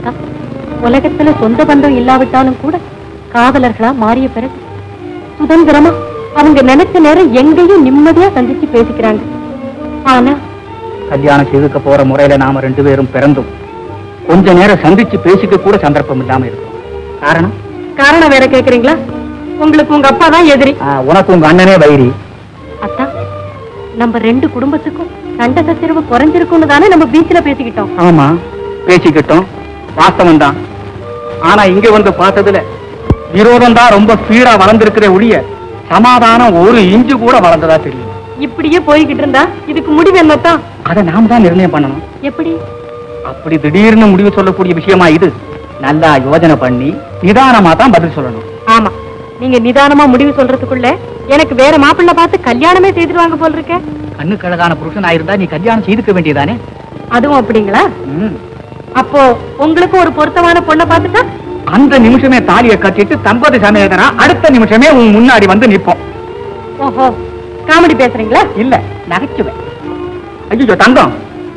அத்தா உலகத்துல சொந்த பந்தம் இல்லாவிட்டாலும் கூட காதலர்களா மாறிய பிறகு சுதந்திரமா அவங்க நினைச்ச நேரம் எங்கேயும் நிம்மதியா சந்திச்சு பேசிக்கிறாங்க ஆனா கல்யாணம் செய்துக்க போற முறையில நாம ரெண்டு பேரும் பிறந்தும் கொஞ்ச நேரம் சந்திச்சு பேசிக்க கூட சந்தர்ப்பம் இல்லாம இருக்கும் காரணம் காரணம் வேற கேக்குறீங்களா உங்களுக்கு உங்க அப்பா தான் எதிரி ஆ, உனக்கு உங்க அண்ணனே வைரி அத்தா நம்ம ரெண்டு குடும்பத்துக்கும் சண்டை சச்சரவு குறைஞ்சிருக்கும்னு தானே நம்ம பீச்ல பேசிக்கிட்டோம் ஆமா பேசிக்கிட்டோம் வாஸ்தவம் தான் ஆனா இங்க வந்து பார்த்ததுல விரோதம் தான் ரொம்ப ஸ்பீடா வளர்ந்திருக்கிற ஒழிய சமாதானம் ஒரு இஞ்சு கூட வளர்ந்ததா தெரியும் இப்படியே போய்கிட்டு இருந்தா இதுக்கு முடிவு என்னத்தான் அதை நாம தான் நிர்ணயம் பண்ணணும் எப்படி அப்படி திடீர்னு முடிவு சொல்லக்கூடிய விஷயமா இது நல்லா யோசனை பண்ணி நிதானமா தான் பதில் சொல்லணும் ஆமா நீங்க நிதானமா முடிவு சொல்றதுக்குள்ள எனக்கு வேற மாப்பிள்ளை பார்த்து கல்யாணமே செய்துடுவாங்க போல் இருக்க கண்ணுக்கு அழகான புருஷனா இருந்தா நீ கல்யாணம் செய்துக்க வேண்டியதானே அதுவும் அப்படிங்களா ம். அப்போ உங்களுக்கு ஒரு பொருத்தமான பொண்ணை பார்த்துட்டா அந்த நிமிஷமே தாலியை கட்டிட்டு தம்பதி சமேதனா அடுத்த நிமிஷமே உன் முன்னாடி வந்து நிப்போம் ஓஹோ காமெடி பேசுறீங்களா இல்ல நகைச்சுவேன் ஐயோ தங்கம்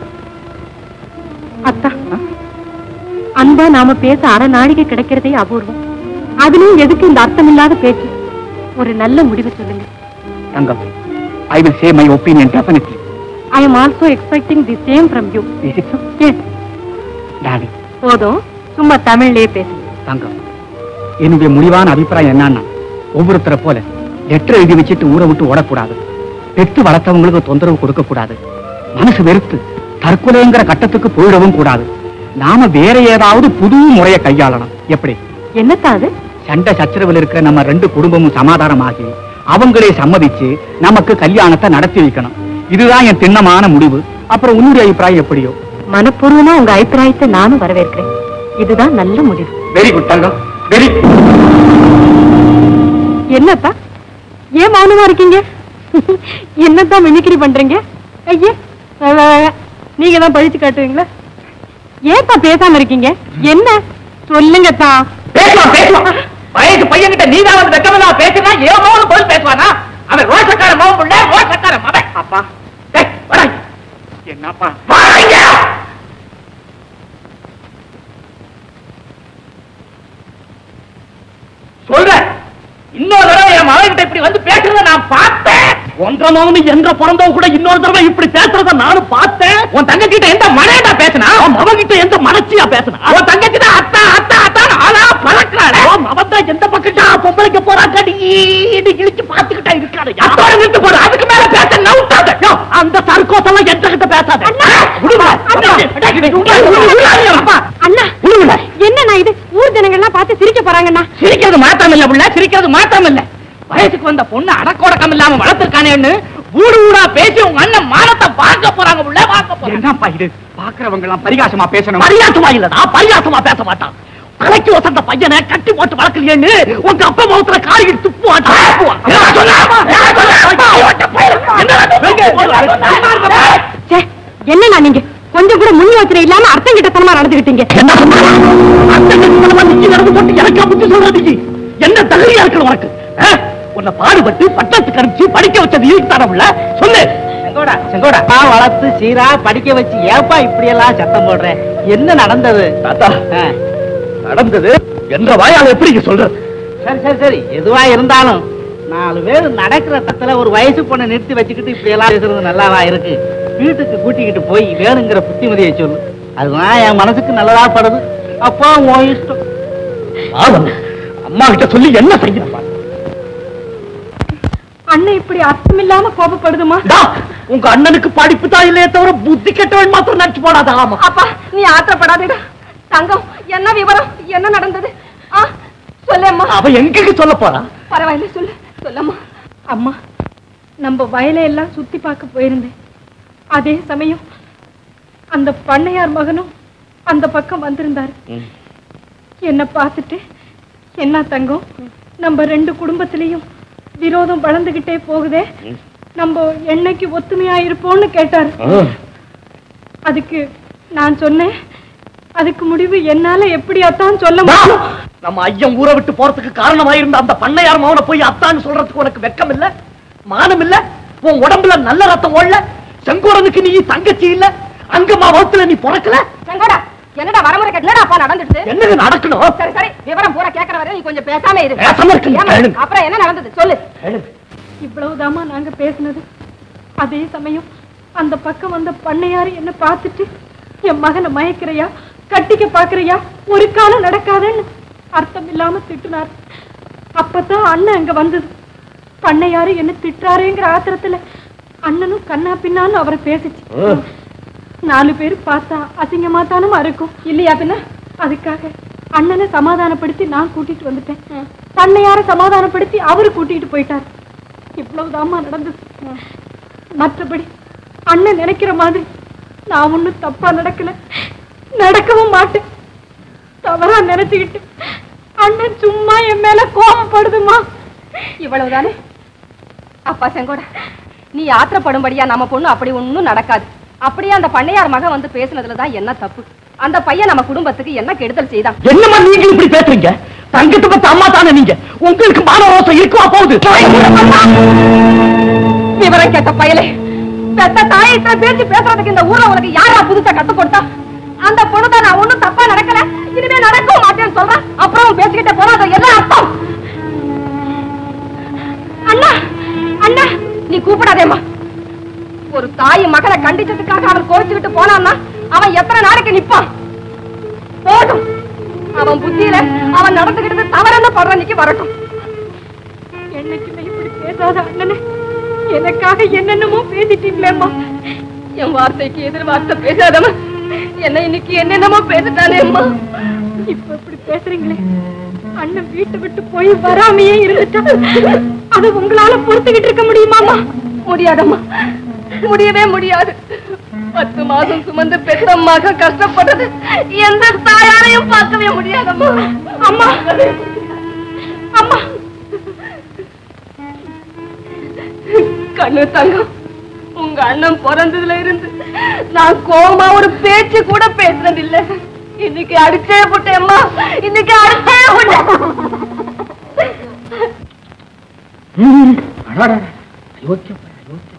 அத்தா அன்பா நாம பேச அரை நாழிகை கிடைக்கிறதே அபூர்வம் அதுலயும் எதுக்கு இந்த அர்த்தமில்லாத பேச்சு ஒரு நல்ல முடிவு சொல்லுங்க தங்கம் I will say my opinion definitely I am also expecting the same from you is it yes daddy போதும் சும்மா தமிழ்லயே பேசு தங்கம் என்னுடைய முடிவான அபிப்பிராயம் என்னன்னா ஒவ்வொருத்தரை போல லெட்டர் எழுதி வச்சுட்டு ஊரை விட்டு ஓடக்கூடாது பெற்று வளர்த்தவங்களுக்கு தொந்தரவு கொடுக்க கூடாது மனசு வெறுத்து தற்கொலைங்கிற கட்டத்துக்கு போயிடவும் கூடாது நாம வேற ஏதாவது புது முறையை கையாளணும் எப்படி என்னத்தா அது சண்டை சச்சரவில் இருக்கிற நம்ம ரெண்டு குடும்பமும் சமாதானமாகி அவங்களே சம்மதிச்சு நமக்கு கல்யாணத்தை நடத்தி வைக்கணும் இதுதான் என் திண்ணமான முடிவு அப்புறம் உன்னுடைய அபிப்பிராயம் எப்படியோ மனப்பூர்வமா உங்க அபிப்பிராயத்தை நானும் வரவேற்கிறேன் இதுதான் நல்ல முடிவு வெரி குட் தங்கம் வெரி என்னப்பா ஏன் மௌனமா இருக்கீங்க என்னத்தான் மிமிக்ரி பண்றீங்க ஐயே வா, வா, வா. நீங்க தான் பழிச்சு காட்டுவீங்களா ஏன்ப்பா பேசாம இருக்கீங்க என்ன சொல்லுங்க தான் பேசுவான் பேசுவான் வயசு பையன்கிட்ட நீ தான் வந்து வெக்கமெல்லா பேசினா ஏன் மகன் போய் பேசுவானா அவன் ரோஷக்கார மகன் புள்ள ரோஷக்கார மகன் அப்பா டேய், வாடா. என்னப்பா வாங்க சொல்றேன் இன்னொரு தடவை என் மகன்கிட்ட இப்படி வந்து பேசுறத நான் பார்த்தேன் ஒன்றமவனு என்ற பிறந்தவன் கூட இன்னொரு தடவை இப்படி பேசுறத நானும் பார்த்தேன் உன் தங்கச்சிட்ட எந்த மனையடா பேசினா மகன்கிட்ட எந்த மனச்சியா பேசினா உன் தங்கச்சி தான் அத்தா அத்தா அத்தா ஆனா பழக்காட அவன் தான் எந்த பக்கத்தா பொம்பளைக்கு போறா கடி இழிச்சு பாத்துக்கிட்டா இருக்காரு அத்தோட நின்று போற அதுக்கு மேல பேச நவுட்டாத யோ, அந்த சர்க்கோசெல்லாம் எந்த கிட்ட பேசாத விடுமா அண்ணா விடுங்களா என்னண்ணா இது ஊர் ஜனங்கள்லாம் பார்த்து சிரிக்க போறாங்கண்ணா சிரிக்கிறது மாத்திரம் இல்ல புள்ள சிரிக்கிறது மாத்திரம் இல்ல வயசுக்கு வந்த பொண்ணு அடக்கோடக்கம் இல்லாம வளர்த்திருக்கானேன்னு ஊடு ஊடா பேசி உங்க அண்ணன் மானத்தை பார்க்க போறாங்க புள்ள பார்க்க போறாங்க என்னப்பா இது பாக்குறவங்க எல்லாம் பரிகாசமா பேசணும் பரிகாசமா இல்லடா பரிகாசமா பேச மாட்டான் தலைக்கு வசந்த பையனை கட்டி போட்டு வளர்க்கலையேன்னு உங்க அப்பா முகத்துல காரி துப்புவான் துப்புவான். என்ன சொன்ன? என்ன ச்சே, என்னண்ணா நீங்க கொஞ்சம் கூட முன் யோசனை இல்லாம அர்த்தம் கிட்டத்தனமா நடந்துகிட்டீங்க என்ன சொன்னா? அந்த நிமிஷமா நிச்சு நடந்து போட்டு எனக்கா புத்தி சொல்றது நீ? என்ன தகுதியா இருக்கணும் உனக்கு ஆ? உன்னை பாடுபட்டு பட்டத்துக்கு அனுப்பிச்சு படிக்க வச்சது இதுக்கு தரவுல சொல்லு செங்கோடா செங்கோடா அப்பா வளர்த்து சீரா படிக்க வச்சு ஏப்பா இப்படி எல்லாம் சத்தம் போடுற என்ன நடந்தது தாத்தா ஆ, நடந்தது என்ற வாயால எப்படி இங்க சொல்றது சரி சரி சரி எதுவா இருந்தாலும் நாலு பேர் நடக்கிற தத்துல ஒரு வயசு பொண்ணை நிறுத்தி வச்சுக்கிட்டு இப்படி எல்லாம் பேசுறது நல்லாவா இருக்கு வீட்டுக்கு கூட்டிக்கிட்டு போய் வேணுங்கிற புத்திமதியை சொல்லு அதுதான் என் மனசுக்கு நல்லதா படுது அப்போ உன் இஷ்டம் ஆமாம் அம்மா கிட்ட சொல்லி என்ன செய்யணும் அண்ணன் இப்படி அர்த்தம் இல்லாம கோபப்படுதுமா உங்க அண்ணனுக்கு படிப்பு தான் இல்லையே தவிர புத்தி கெட்டவன் மாத்திரம் நினைச்சு போடாத ஆமா அப்பா நீ ஆத்திரப்படாதடா தங்கம் என்ன விவரம் என்ன நடந்தது ஆ சொல்லேம்மா அவ எங்க சொல்ல போறா பரவாயில்ல சொல்லு சொல்லம்மா அம்மா நம்ம வயலை எல்லாம் சுத்தி பார்க்க போயிருந்தேன் அதே சமயம் அந்த பண்ணையார் மகனும் அந்த பக்கம் வந்திருந்தாரு என்ன பார்த்துட்டு என்ன தங்கம் நம்ம ரெண்டு குடும்பத்திலையும் விரோதம் வளர்ந்துகிட்டே போகுதே நம்ம என்னைக்கு ஒத்துமையா இருப்போம்னு கேட்டாரு அதுக்கு நான் சொன்னேன் அதுக்கு முடிவு என்னால எப்படியாத்தான் சொல்ல முடியும் நம்ம ஐயன் ஊரை விட்டு போறதுக்கு காரணமா இருந்த அந்த பண்ணையார் மகனை போய் அத்தான்னு சொல்றதுக்கு உனக்கு வெக்கம் இல்ல மானம் இல்ல உன் உடம்புல நல்ல ரத்தம் ஓடல செங்கோடனுக்கு நீ தங்கச்சி இல்ல அங்கம்மா வகுத்துல நீ பிறக்கல செங்கோடா என்னடா வரமுறை கேட்டு என்னடா அப்பா நடந்துடுது என்னது நடக்கணும் சரி சரி விவரம் பூரா கேட்கற வரை நீ கொஞ்சம் பேசாம இரு பேசாம இருக்கேன், ஏம்மா, கேளுங்க. அப்புறம் என்ன நடந்தது சொல்லு கேளுங்க. இவ்வளவுதாம்மா நாங்க பேசினது அதே சமயம் அந்த பக்கம் வந்த பண்ணையாரு என்ன பார்த்துட்டு என் மகனை மயக்கிறையா கட்டிக்க பாக்குறியா ஒரு காலம் நடக்காதேன்னு அர்த்தம் இல்லாம திட்டுனார் அப்பதான் அண்ணன் அங்க வந்தது பண்ணையாரு என்ன திட்டுறாருங்கிற ஆத்திரத்துல அண்ணனும் கண்ணா பின்னான்னு அவரை பேசிச்சு ஓ. நாலு பேர் பார்த்தா அசிங்கமா தானமா இருக்கும் இல்லையா பின்ன அதுக்காக அண்ணனை சமாதானப்படுத்தி நான் கூட்டிட்டு வந்துட்டேன் பண்ணையார சமாதானப்படுத்தி அவரு கூட்டிட்டு போயிட்டார் இவ்வளவுதாம்மா நடந்தது மற்றபடி அண்ணன் நினைக்கிற மாதிரி நான் ஒண்ணும் தப்பா நடக்கல நடக்கவும் மாட்டேன் தவறா நினைச்சுக்கிட்டு அண்ணன் சும்மா என் மேல கோபப்படுதுமா இவ்வளவுதானே அப்பா செங்கோட நீ ஆத்திரப்படும்படியா நம்ம பொண்ணு அப்படி ஒண்ணும் நடக்காது அப்படியே அந்த பண்ணையார் மகன் வந்து பேசுனதுல தான் என்ன தப்பு அந்த பையன் நம்ம குடும்பத்துக்கு என்ன கெடுதல் செய்தான் என்னம்மா நீங்க இப்படி பேசுறீங்க தங்கத்தை பத்த அம்மா தானே நீங்க உங்களுக்கு மான ரோசம் இருக்குவா போகுது விவரம் கேட்ட பயலே பெத்த தாயிட்ட பேச்சு பேசுறதுக்கு இந்த ஊர்ல உனக்கு யாரா புதுசா கத்து கொடுத்தா அந்த பொண்ணுதான் நான் ஒண்ணும் தப்பா நடக்கல இனிமே நடக்கவும் மாட்டேன்னு சொல்றேன் அப்புறம் அவன் பேசிக்கிட்டே போனா அது என்ன அர்த்தம் அண்ணா அண்ணா நீ கூப்பிடாதேம்மா ஒரு தாய் மகனை கண்டிச்சதுக்காக அவன் கோவிச்சுக்கிட்டு போனான்னா அவன் எத்தனை நாளைக்கு நிப்பான் போதும் அவன் புத்தியில அவன் நடந்துகிட்டது தவறுன்னு படுற அன்னைக்கு வரட்டும் என்னைக்குமே இப்படி பேசாத அண்ணனே எனக்காக என்னென்னமோ பேசிட்டீங்களேம்மா என் வார்த்தைக்கு எதிர் வார்த்தை பேசாதவன் என்ன இன்னைக்கு என்னென்னமோ பேசிட்டானேம்மா இப்ப இப்படி பேசுறீங்களே அண்ணன் வீட்டை விட்டு போய் வராமையே இருந்துட்டா அது உங்களால பொறுத்துக்கிட்டு இருக்க முடியுமாமா முடியாதம்மா முடியவே முடியாது பத்து மாதம் சுமந்து பெற்ற மக கஷ்டப்பட்டது எந்த தாயாரையும் பார்க்கவே முடியாதம்மா அம்மா அம்மா கண்ணு தங்கம் உங்க அண்ணன் பிறந்ததுல இருந்து நான் கோமா ஒரு பேச்சு கூட பேசுறது இல்ல இன்னைக்கு அடிச்சே போட்டேம்மா இன்னைக்கு அடிச்சே போட்டேன் ம், அடாடா, அயோக்கியம், அயோக்கியம்.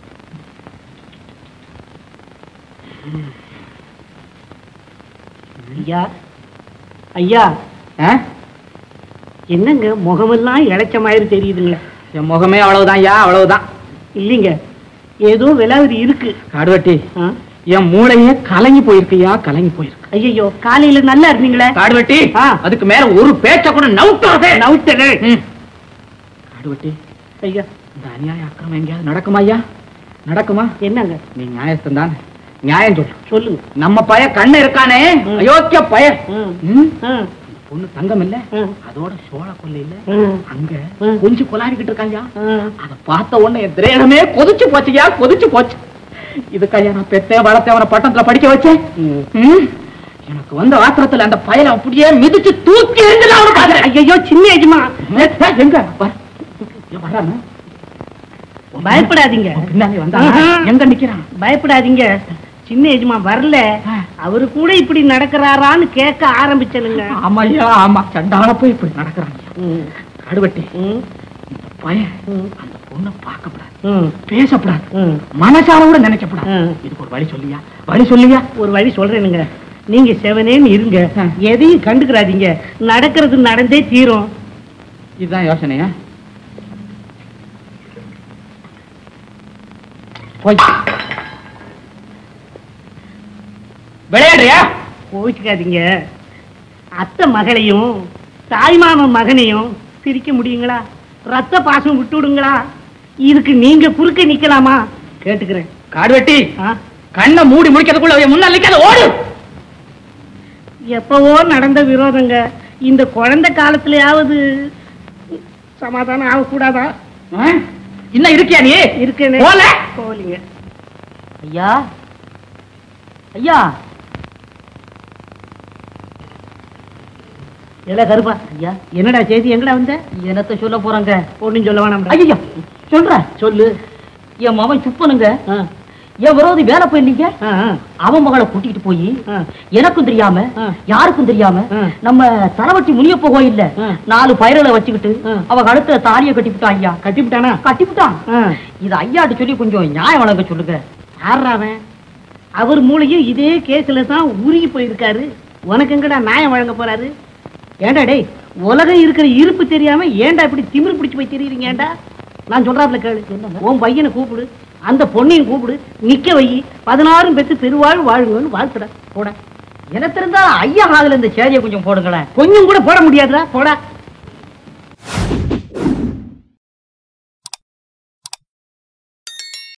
ஐயா ஐயா ஆ? என்னங்க முகமெல்லாம் இழைச்ச மாதிரி தெரியுதுங்க என் முகமே அவ்வளவுதான் ஐயா அவ்வளவுதான் இல்லைங்க ஏதோ விலாவரி இருக்கு காடுவெட்டி என் மூளையே கலங்கி போயிருக்கையா கலங்கி போயிருக்கு ஐயோ காலையில நல்லா இருந்தீங்களே காடுவெட்டி ஆ. அதுக்கு மேல ஒரு பேச்ச கூட நவுட்டாதே நவுத்தனே காடுவெட்டி ஐயா இந்த அநியாய அக்கிரமம் எங்கேயாவது நடக்குமா ஐயா நடக்குமா என்னங்க நீ நியாயஸ்தன் தான் நியாயம் சொல்லு சொல்லுங்க நம்ம பய கண்ணு இருக்கானே ம். அயோக்கிய பய ம். ம்? ம். பொண்ணு தங்கம் இல்ல ம். அதோட சோழ கொல்ல இல்ல ம். அங்க ம். கொஞ்சம் கொலாவிக்கிட்டு இருக்காங்க ம். அத பார்த்த உடனே என் திரேகமே கொதிச்சு போச்சுயா கொதிச்சு போச்சு இதுக்கையா நான் பெத்தேன் வளர்த்தேன் அவனை பட்டணத்துல படிக்க வச்சேன் ம். ம்? எனக்கு வந்த ஆத்திரத்துல அந்த பயலை அப்படியே மிதிச்சு தூக்கி எறிஞ்சலாம் பாக்குறேன் ஐயோ சின்ன எஜமா எங்க பாரு. இங்க வர்றானே. பயப்படாதீங்க அவன் பின்னாலே வந்தா ஆஹா. எங்க நிக்கிறான் பயப்படாதீங்க சின்ன எஜமா வரல ஆ. அவரு கூட இப்படி நடக்கிறாரான்னு கேட்க ஆரம்பிச்சனுங்க ஆமாய்யா ஆமா சண்டால போய் இப்படி நடக்கிறான் ம். கடுவட்டி ம். இந்த பையன் ம். அந்த பொண்ணை பார்க்கப்படாது ம். பேசப்படாது ம். மனசார கூட நினைக்கப்படாது ம். இதுக்கு ஒரு வழி சொல்லியா வழி சொல்லியா ஒரு வழி சொல்றேனுங்க நீங்க செவனேன்னு இருங்க ஆ. எதையும் கண்டுக்கிறாதீங்க நடக்கிறது நடந்தே தீரும் இதுதான் யோசனையா போய் விளையாடுறியா கோவிச்சுக்காதீங்க அத்தை மகளையும் தாய்மாமன் மகனையும் பிரிக்க முடியுங்களா ரத்த பாசம் விட்டு விடுங்களா இதுக்கு நீங்க குறுக்க நிக்கலாமா கேட்டுக்கிறேன் காடு வெட்டி ஆ? கண்ணை மூடி முடிக்கிறதுக்குள்ள முன்னாள் நிக்காத ஓடு எப்பவோ நடந்த விரோதங்க இந்த குழந்தை காலத்துலயாவது சமாதானம் ஆகக்கூடாதா ஆ? இன்னும் இருக்கியா நீ இருக்கேனே போல போலிங்க ஐயா ஐயா எல கருப்பா ஐயா என்னடா செய்தி எங்கடா வந்த என்னத்த சொல்ல போறாங்க ஒண்ணும் சொல்ல வேணாம் ஐயா சொல்ற சொல்லு என் மகன் சுப்பனுங்க ஆ, என் விரோதி வேலை போயிருந்தீங்க ஆ, ஆ, அவன் மகளை கூட்டிட்டு போய் ஆ. எனக்கும் தெரியாம ஆ. யாருக்கும் தெரியாம ஆ. நம்ம தலவட்டி முனியப்ப கோயில்ல ஆ. நாலு பயிர்களை வச்சுக்கிட்டு ஆ. அவ கழுத்துல தாலிய கட்டிவிட்டான் ஐயா கட்டிவிட்டானா கட்டிவிட்டான் ஆ, இது ஐயாட்டு சொல்லி கொஞ்சம் நியாயம் வழங்க சொல்லுங்க யார்றா அவன் அவர் மூளையும் இதே கேஸ்ல தான் உருகி போயிருக்காரு உனக்கு எங்கடா நியாயம் வழங்க போறாரு ஏண்டா டேய் உலகம் இருக்கிற இருப்பு தெரியாம ஏன்டா இப்படி திமிரு பிடிச்சு போய் தெரியுறீங்க ஏன்டா நான் சொல்றாப்புல கேளு உன் பையனை கூப்பிடு அந்த பொண்ணையும் கூப்பிடு நிக்க வை பதினாறும் பெத்து பெருவாழ் வாழுங்கன்னு வாழ்த்துட போட எனக்கு இருந்தா ஐயா காதுல இந்த சேதியை கொஞ்சம் போடுங்களேன் கொஞ்சம் கூட போட முடியாதுடா போடா